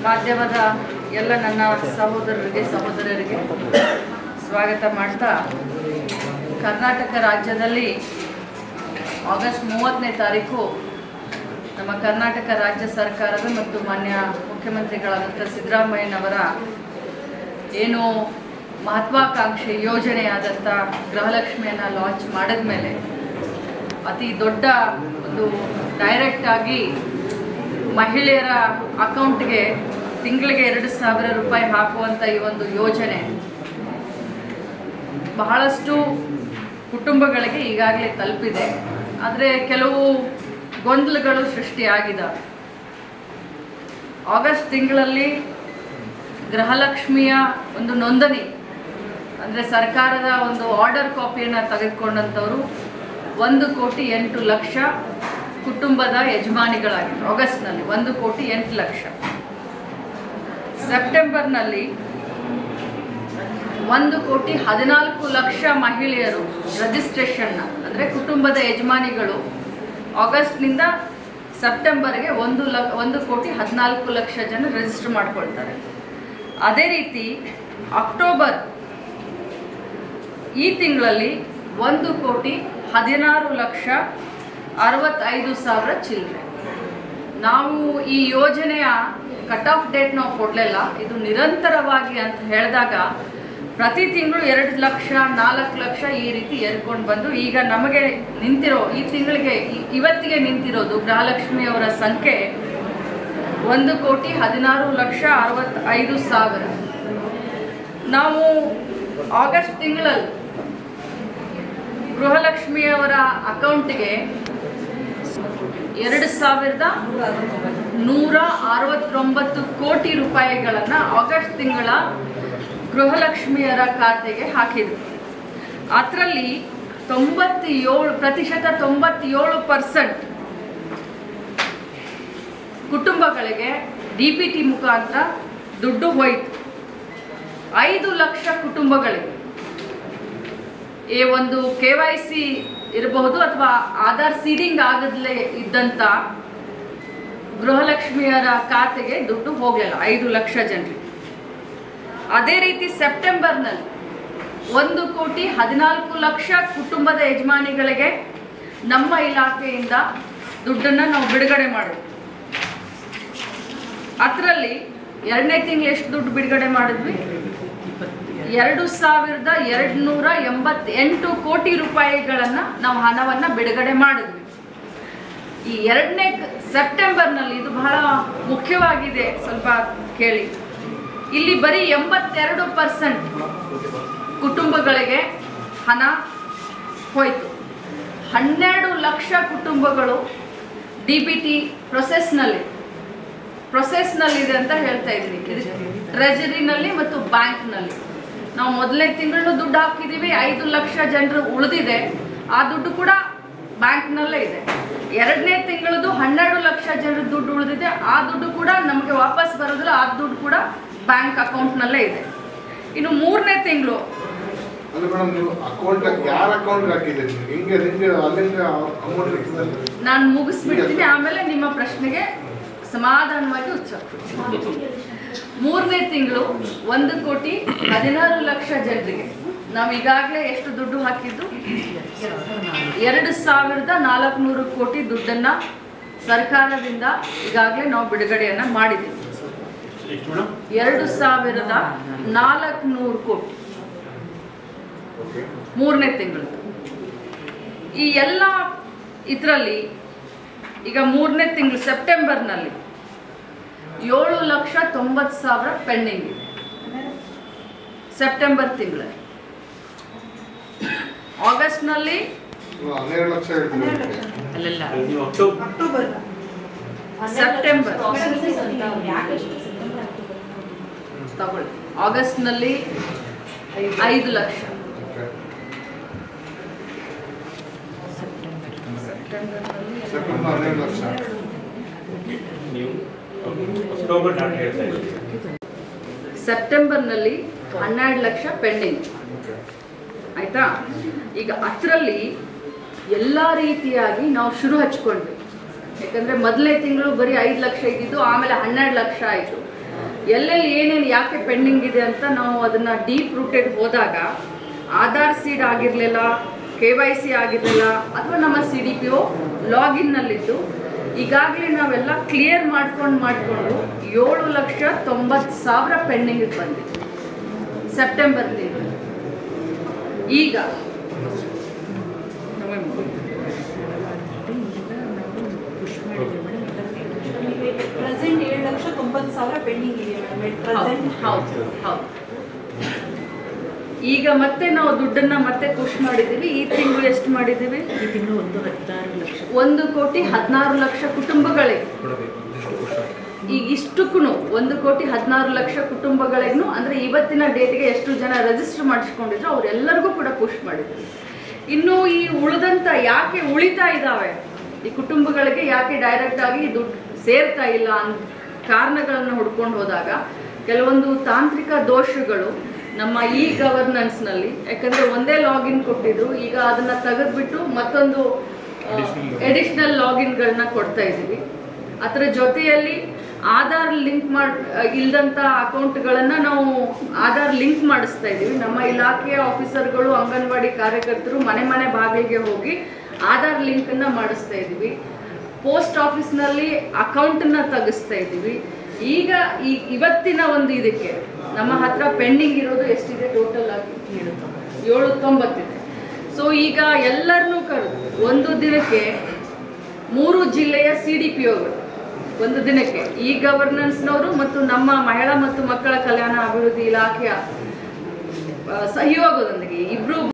ಮಾಧ್ಯಮದ ಎಲ್ಲ ನನ್ನ ಸಹೋದರರಿಗೆ ಸಹೋದರರಿಗೆ ಸ್ವಾಗತ ಮಾಡ್ತಾ ಕರ್ನಾಟಕ ರಾಜ್ಯದಲ್ಲಿ ಆಗಸ್ಟ್ ಮೂವತ್ತನೇ ತಾರೀಕು ನಮ್ಮ ಕರ್ನಾಟಕ ರಾಜ್ಯ ಸರ್ಕಾರದ ಮತ್ತು ಮಾನ್ಯ ಮುಖ್ಯಮಂತ್ರಿಗಳಾದಂಥ ಸಿದ್ದರಾಮಯ್ಯನವರ ಏನು ಮಹತ್ವಾಕಾಂಕ್ಷಿ ಯೋಜನೆಯಾದಂಥ ಗೃಹಲಕ್ಷ್ಮಿಯನ್ನು ಲಾಂಚ್ ಮಾಡಿದ ಮೇಲೆ ಅತಿ ದೊಡ್ಡ ಒಂದು ಡೈರೆಕ್ಟ್ ಆಗಿ ಮಹಿಳೆಯರ ಅಕೌಂಟ್ಗೆ ತಿಂಗಳಿಗೆ ಎರಡು ಸಾವಿರ ರೂಪಾಯಿ ಹಾಕುವಂಥ ಈ ಒಂದು ಯೋಜನೆ ಬಹಳಷ್ಟು ಕುಟುಂಬಗಳಿಗೆ ಈಗಾಗಲೇ ತಲುಪಿದೆ ಆದರೆ ಕೆಲವು ಗೊಂದಲಗಳು ಸೃಷ್ಟಿಯಾಗಿದ್ದಾವೆ ಆಗಸ್ಟ್ ತಿಂಗಳಲ್ಲಿ ಗೃಹಲಕ್ಷ್ಮಿಯ ಒಂದು ನೋಂದಣಿ ಅಂದರೆ ಸರ್ಕಾರದ ಒಂದು ಆರ್ಡರ್ ಕಾಪಿಯನ್ನು ತೆಗೆದುಕೊಂಡಂಥವರು ಒಂದು ಕೋಟಿ ಎಂಟು ಲಕ್ಷ ಕುಟುಂಬದ ಯಜಮಾನಿಗಳಾಗಿದ್ದರು ಆಗಸ್ಟ್ನಲ್ಲಿ ಒಂದು ಕೋಟಿ ಎಂಟು ಲಕ್ಷ ಸೆಪ್ಟೆಂಬರ್ನಲ್ಲಿ ಒಂದು ಕೋಟಿ ಹದಿನಾಲ್ಕು ಲಕ್ಷ ಮಹಿಳೆಯರು ರಿಜಿಸ್ಟ್ರೇಷನ್ನ ಅಂದರೆ ಕುಟುಂಬದ ಯಜಮಾನಿಗಳು ಆಗಸ್ಟ್ನಿಂದ ಸೆಪ್ಟೆಂಬರ್ಗೆ ಒಂದು ಲ ಒಂದು ಕೋಟಿ ಹದಿನಾಲ್ಕು ಲಕ್ಷ ಜನ ರಿಜಿಸ್ಟರ್ ಮಾಡ್ಕೊಳ್ತಾರೆ ಅದೇ ರೀತಿ ಅಕ್ಟೋಬರ್ ಈ ತಿಂಗಳಲ್ಲಿ ಒಂದು ಕೋಟಿ ಹದಿನಾರು ಲಕ್ಷ ಅರವತ್ತೈದು ಸಾವಿರ ಚಿಲ್ಲರೆ ನಾವು ಈ ಯೋಜನೆಯ ಕಟ್ ಆಫ್ ಡೇಟ್ ನಾವು ಕೊಡಲಿಲ್ಲ ಇದು ನಿರಂತರವಾಗಿ ಅಂತ ಹೇಳಿದಾಗ ಪ್ರತಿ ತಿಂಗಳು ಎರಡು ಲಕ್ಷ ನಾಲ್ಕು ಲಕ್ಷ ಈ ರೀತಿ ಏರ್ಕೊಂಡು ಬಂದು ಈಗ ನಮಗೆ ನಿಂತಿರೋ ಈ ತಿಂಗಳಿಗೆ ಈ- ಇವತ್ತಿಗೆ ನಿಂತಿರೋದು ಗೃಹಲಕ್ಷ್ಮಿಯವರ ಸಂಖ್ಯೆ ಒಂದು ಕೋಟಿ ಹದಿನಾರು ಲಕ್ಷ ಅರವತ್ತೈದು ಸಾವಿರ ನಾವು ಆಗಸ್ಟ್ ತಿಂಗಳಲ್ಲಿ ಗೃಹಲಕ್ಷ್ಮಿಯವರ ಅಕೌಂಟ್ಗೆ ಎರಡು ಸಾವಿರದ ನೂರ ಅರವತ್ತೊಂಬತ್ತು ಕೋಟಿ ರೂಪಾಯಿಗಳನ್ನು ಆಗಸ್ಟ್ ತಿಂಗಳ ಗೃಹಲಕ್ಷ್ಮಿಯರ ಖಾತೆಗೆ ಹಾಕಿದರು ಅದರಲ್ಲಿ ತೊಂಬತ್ತೇಳು ಪ್ರತಿಶತ ತೊಂಬತ್ತೇಳು ಪರ್ಸೆಂಟ್ ಕುಟುಂಬಗಳಿಗೆ ಡಿ ಪಿ ಟಿ ಮುಖಾಂತರ ದುಡ್ಡು ಹೋಯಿತು ಐದು ಲಕ್ಷ ಕುಟುಂಬಗಳಿಗೆ ಈ ಒಂದು ಕೆ ವೈ ಸಿ ಇರಬಹುದು ಅಥವಾ ಆಧಾರ್ ಸೀಡಿಂಗ್ ಆಗದಲೇ ಇದ್ದಂಥ ಗೃಹಲಕ್ಷ್ಮಿಯರ ಖಾತೆಗೆ ದುಡ್ಡು ಹೋಗಲಿಲ್ಲ ಐದು ಲಕ್ಷ ಜನರಿಗೆ ಅದೇ ರೀತಿ ಸೆಪ್ಟೆಂಬರ್ನಲ್ಲಿ ಒಂದು ಕೋಟಿ ಹದಿನಾಲ್ಕು ಲಕ್ಷ ಕುಟುಂಬದ ಯಜಮಾನಿಗಳಿಗೆ ನಮ್ಮ ಇಲಾಖೆಯಿಂದ ದುಡ್ಡನ್ನು ನಾವು ಬಿಡುಗಡೆ ಮಾಡಿದ್ವಿ ಅದರಲ್ಲಿ ಎರಡನೇ ತಿಂಗಳು ಎಷ್ಟು ದುಡ್ಡು ಬಿಡುಗಡೆ ಮಾಡಿದ್ವಿ ಎರಡು ಸಾವಿರದ ಎರಡು ನೂರ ಎಂಬತ್ತೆಂಟು ಕೋಟಿ ರೂಪಾಯಿಗಳನ್ನು ನಾವು ಹಣವನ್ನು ಬಿಡುಗಡೆ ಮಾಡಿದ್ವಿ ಈ ಎರಡನೇ ಸೆಪ್ಟೆಂಬರ್ನಲ್ಲಿ ಇದು ಬಹಳ ಮುಖ್ಯವಾಗಿದೆ ಸ್ವಲ್ಪ ಕೇಳಿ ಇಲ್ಲಿ ಬರೀ ಎಂಬತ್ತೆರಡು ಪರ್ಸೆಂಟ್ ಕುಟುಂಬಗಳಿಗೆ ಹಣ ಹೋಯಿತು ಹನ್ನೆರಡು ಲಕ್ಷ ಕುಟುಂಬಗಳು ಡಿ ಬಿ ಟಿ ಪ್ರೊಸೆಸ್ನಲ್ಲಿ ಪ್ರೊಸೆಸ್ನಲ್ಲಿದೆ ಅಂತ ಹೇಳ್ತಾ ಇದ್ದೀನಿ ಟ್ರೆಜರಿನಲ್ಲಿ ಮತ್ತು ಬ್ಯಾಂಕ್ನಲ್ಲಿ ನಾವು ಮೊದಲನೇ ತಿಂಗಳು ದುಡ್ಡು ಹಾಕಿದ್ದೀವಿ ಐದು ಲಕ್ಷ ಜನರು ಉಳಿದಿದೆ ಆ ದುಡ್ಡು ಕೂಡ ಬ್ಯಾಂಕ್ನಲ್ಲೇ ಇದೆ ಎರಡನೇ ತಿಂಗಳದು ಹನ್ನೆರಡು ಲಕ್ಷ ಜನರ ದುಡ್ಡು ಉಳಿದಿದೆ ಆ ದುಡ್ಡು ಕೂಡ ನಮಗೆ ವಾಪಸ್ ಬರೋದಿಲ್ಲ ಆ ದುಡ್ಡು ಕೂಡ ಬ್ಯಾಂಕ್ ಅಕೌಂಟ್ನಲ್ಲೇ ಇದೆ ಇನ್ನು ಮೂರನೇ ತಿಂಗಳು ಅಲ್ಲ ಮೇಡಮ್ ನೀವು ಅಕೌಂಟ್ ಯಾರ ಅಕೌಂಟ್ ಹಾಕಿದ್ದೀರಿ ನೀವು? ಹಿಂಗೆ ಹಿಂಗೆ ಅಲ್ಲಿಂದ ಅಮೌಂಟ್ ಇರ್ತದಲ್ಲ ನಾನು ಮುಗಿಸ್ಬಿಡ್ತೀನಿ ಆಮೇಲೆ ನಿಮ್ಮ ಪ್ರಶ್ನೆಗೆ ಸಮಾಧಾನವಾಗಿ ಉತ್ತರ ಕೊಡ್ತೀನಿ. ಮೂರನೇ ತಿಂಗಳು ಒಂದು ಕೋಟಿ ಹದಿನಾರು ಲಕ್ಷ ಜನರಿಗೆ ನಾವು ಈಗಾಗಲೇ ಎಷ್ಟು ದುಡ್ಡು ಹಾಕಿದ್ದು ಎರಡು ಸಾವಿರದ ನಾಲ್ಕುನೂರು ಕೋಟಿ ದುಡ್ಡನ್ನು ಸರ್ಕಾರದಿಂದ ಈಗಾಗಲೇ ನಾವು ಬಿಡುಗಡೆಯನ್ನು ಮಾಡಿದ್ದೀವಿ ಎಷ್ಟು ಮೇಡಮ್ ಎರಡು ಸಾವಿರದ ನಾಲ್ಕುನೂರು ಕೋಟಿ ಓಕೆ ಮೂರನೇ ತಿಂಗಳು ಈ ಎಲ್ಲ ಇದರಲ್ಲಿ ಈಗ ಮೂರನೇ ತಿಂಗಳು ಸೆಪ್ಟೆಂಬರ್ನಲ್ಲಿ ಏಳು ಲಕ್ಷ ತೊಂಬತ್ತು ಸಾವಿರ ಪೆಂಡಿಂಗ್ ಇದೆ ಸೆಪ್ಟೆಂಬರ್ ತಿಂಗಳಲ್ಲಿ ಆಗಸ್ಟ್ನಲ್ಲಿ ನೀವು ಹನ್ನೆರಡು ಲಕ್ಷ ಹೇಳ್ತೀವಿ ಅಲ್ಲಲ್ಲ ನೀವು ಅಕ್ಟೋಬರ್ ಸೆಪ್ಟೆಂಬರ್ ತಗೊಳ್ಳಿ ಆಗಸ್ಟ್ನಲ್ಲಿ ಐದು ಲಕ್ಷ ಓಕೆ ಸೆಪ್ಟೆಂಬರ್ನಲ್ಲಿ ಸೆಪ್ಟೆಂಬರ್ ಹನ್ನೆರಡು ಲಕ್ಷ ನೀವು ಅಕ್ಟೋಬರ್ ಡಾಟ್ ಹೇಳ್ತಾ ಇದ್ದೀರಿ ಸೆಪ್ಟೆಂಬರ್ನಲ್ಲಿ ಹನ್ನೆರಡು ಲಕ್ಷ ಪೆಂಡಿಂಗ್ ಓಕೆ ಆಯಿತಾ ಈಗ ಅದರಲ್ಲಿ ಎಲ್ಲ ರೀತಿಯಾಗಿ ನಾವು ಶುರು ಹಚ್ಕೊಂಡ್ವಿ ಯಾಕಂದರೆ ಮೊದಲನೇ ತಿಂಗಳು ಬರೀ ಐದು ಲಕ್ಷ ಇದ್ದಿದ್ದು ಆಮೇಲೆ ಹನ್ನೆರಡು ಲಕ್ಷ ಆಯಿತು ಎಲ್ಲೆಲ್ಲಿ ಏನೇನು ಯಾಕೆ ಪೆಂಡಿಂಗ್ ಇದೆ ಅಂತ ನಾವು ಅದನ್ನು ಡೀಪ್ ರೂಟೆಡ್ ಹೋದಾಗ ಆಧಾರ್ ಸೀಡ್ ಆಗಿರಲಿಲ್ಲ ಕೆ ವೈ ಸಿ ಆಗಿರಲಿಲ್ಲ ಅಥವಾ ನಮ್ಮ ಸಿ ಡಿ ಪಿ ಒ ಲಾಗಿನ್ನಲ್ಲಿದ್ದು ಈಗಾಗಲೇ ನಾವೆಲ್ಲ ಕ್ಲಿಯರ್ ಮಾಡ್ಕೊಂಡು ಮಾಡಿಕೊಂಡು ಏಳು ಲಕ್ಷ ತೊಂಬತ್ತು ಸಾವಿರ ಪೆಂಡಿಂಗಿಗೆ ಬಂದಿದೆ ಸೆಪ್ಟೆಂಬರ್ ತಿಂಗಳು ಈಗ ಪ್ರೆಸೆಂಟ್ ಏಳು ಲಕ್ಷ ತೊಂಬತ್ತು ಸಾವಿರ ಪೆಂಡಿಂಗ್ ಇದೆ ಮೇಡಮ್ ಪ್ರೆಸೆಂಟ್ ಹೌದು ಹೌದು ಈಗ ಮತ್ತೆ ನಾವು ದುಡ್ಡನ್ನ ಮತ್ತೆ ಪುಷ್ ಮಾಡಿದ್ದೀವಿ ಈ ತಿಂಗಳು ಎಷ್ಟು ಮಾಡಿದ್ದೀವಿ ಈ ತಿಂಗಳು ಒಂದು ಹತ್ತಾರು ಲಕ್ಷ ಒಂದು ಕೋಟಿ ಹದಿನಾರು ಲಕ್ಷ ಕುಟುಂಬಗಳಿಗೆ ಈಗ ಇಷ್ಟಕ್ಕೂ ಒಂದು ಕೋಟಿ ಹದಿನಾರು ಲಕ್ಷ ಕುಟುಂಬಗಳಿಗೂ ಅಂದರೆ ಇವತ್ತಿನ ಡೇಟ್ಗೆ ಎಷ್ಟು ಜನ ರಿಜಿಸ್ಟರ್ ಮಾಡಿಸ್ಕೊಂಡಿದ್ರು ಅವರೆಲ್ಲರಿಗೂ ಕೂಡ ಪುಷ್ ಮಾಡಿದ್ರು ಇನ್ನು ಈ ಉಳಿದಂತ ಯಾಕೆ ಉಳಿತಾ ಇದ್ದಾವೆ ಈ ಕುಟುಂಬಗಳಿಗೆ ಯಾಕೆ ಡೈರೆಕ್ಟ್ ಆಗಿ ದುಡ್ಡು ಸೇರ್ತಾ ಇಲ್ಲ ಅಂತ ಕಾರಣಗಳನ್ನು ಹುಡ್ಕೊಂಡು ಹೋದಾಗ ಕೆಲವೊಂದು ತಾಂತ್ರಿಕ ದೋಷಗಳು ನಮ್ಮ ಈ ಗವರ್ನೆನ್ಸ್ನಲ್ಲಿ ಯಾಕಂದರೆ ಒಂದೇ ಲಾಗಿನ್ ಕೊಟ್ಟಿದ್ರು ಈಗ ಅದನ್ನು ತೆಗೆದ್ಬಿಟ್ಟು ಮತ್ತೊಂದು ಎಡಿಷ್ನಲ್ ಲಾಗಿನ್ಗಳನ್ನ ಕೊಡ್ತಾ ಇದ್ದೀವಿ ಅದರ ಜೊತೆಯಲ್ಲಿ ಆಧಾರ್ ಲಿಂಕ್ ಮಾಡ್ ಇಲ್ದಂಥ ಅಕೌಂಟ್ಗಳನ್ನು ನಾವು ಆಧಾರ್ ಲಿಂಕ್ ಮಾಡಿಸ್ತಾ ಇದ್ದೀವಿ ನಮ್ಮ ಇಲಾಖೆಯ ಆಫೀಸರ್ಗಳು ಅಂಗನವಾಡಿ ಕಾರ್ಯಕರ್ತರು ಮನೆ ಮನೆ ಬಾಗಿಲಿಗೆ ಹೋಗಿ ಆಧಾರ್ ಲಿಂಕನ್ನು ಮಾಡಿಸ್ತಾ ಇದ್ದೀವಿ ಪೋಸ್ಟ್ ಆಫೀಸ್ನಲ್ಲಿ ಅಕೌಂಟನ್ನ ತೆಗಿಸ್ತಾ ಇದ್ದೀವಿ ಈಗ ಈ ಇವತ್ತಿನ ಒಂದು ಇದಕ್ಕೆ ನಮ್ಮ ಹತ್ರ ಪೆಂಡಿಂಗ್ ಇರೋದು ಎಷ್ಟಿದೆ ಟೋಟಲ್ ಆಗಿ ಏಳು ತೊಂಬತ್ತಿದೆ ಸೊ ಈಗ ಎಲ್ಲರನ್ನೂ ಕರೆದು ಒಂದು ದಿನಕ್ಕೆ ಮೂರು ಜಿಲ್ಲೆಯ ಸಿ ಡಿ ಪಿ ಒಗಳು ಒಂದು ದಿನಕ್ಕೆ ಈ ಗವರ್ನೆನ್ಸ್ನವರು ಮತ್ತು ನಮ್ಮ ಮಹಿಳಾ ಮತ್ತು ಮಕ್ಕಳ ಕಲ್ಯಾಣ ಅಭಿವೃದ್ಧಿ ಇಲಾಖೆಯ ಆ, ಸಹಯೋಗದೊಂದಿಗೆ ಇಬ್ರು